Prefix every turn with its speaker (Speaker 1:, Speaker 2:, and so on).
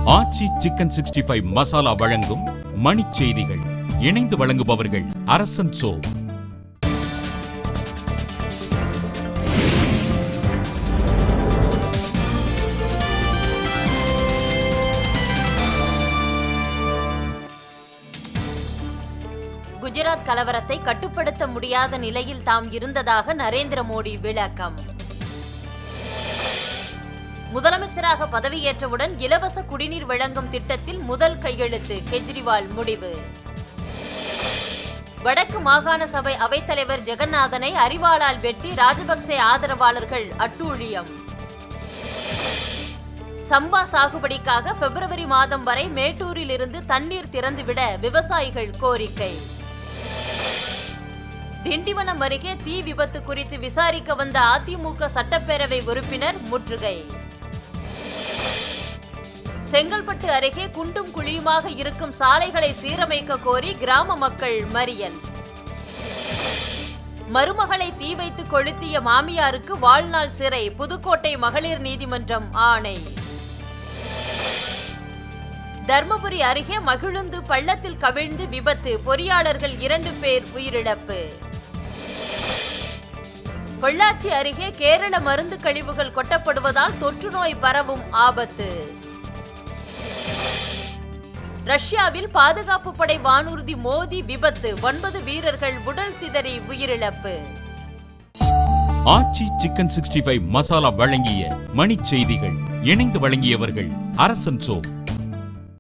Speaker 1: ஆச்சி chicken sixty five masala வழங்கும் மணிச் செய்திகள் இணைந்து வழங்குபவர்கள் அரசன் சோ
Speaker 2: குஜராத் கலவரத்தை கட்டுப்படுத்த முடியாத நிலையில் தாம் இருந்ததாக நரேந்திர மோடி விளக்கம் முதலமைச்சராக பதவியேற்றவுடன் இலவச குடிநீர் வழங்கும் திட்டத்தில் முதல் கையெழுத்து கெஜ்ரிவால் முடிவு வடக்கு மாகாண சபை அவைத்தலைவர் ஜெகநாதனை அறிவாளால் வெட்டி ராஜபக்சே ஆதரவாளர்கள் அட்டூழியம் சம்பா சாகுபடிக்காக பிப்ரவரி மாதம் வரை மேட்டூரில் இருந்து தண்ணீர் திறந்துவிட விவசாயிகள் கோரிக்கை திண்டிவனம் அருகே தீ விபத்து குறித்து விசாரிக்க வந்த அதிமுக சட்டப்பேரவை உறுப்பினர் முற்றுகை செங்கல்பட்டு அருகே குண்டும் குழியுமாக இருக்கும் சாலைகளை சீரமைக்க கோரி கிராம மக்கள் மறியல் மருமகளை தீ வைத்து கொளுத்திய மாமியாருக்கு வாழ்நாள் சிறை புதுக்கோட்டை மகளிர் நீதிமன்றம் ஆணை தர்மபுரி அருகே மகிழுந்து பள்ளத்தில் கவிழ்ந்து விபத்து பொறியாளர்கள் இரண்டு பேர் உயிரிழப்பு பொள்ளாச்சி அருகே கேரள மருந்து கழிவுகள் கொட்டப்படுவதால் தொற்று நோய் பரவும் ஆபத்து ரஷ்யாவில் பாதுகாப்பு படை வானூர்தி மோதி விபத்து ஒன்பது வீரர்கள் உடல் சிதறி உயிரிழப்பு
Speaker 1: Aachi chicken sixty five masala வழங்கிய மணிச் செய்திகள் இணைந்து வழங்கியவர்கள் அரசன் சோ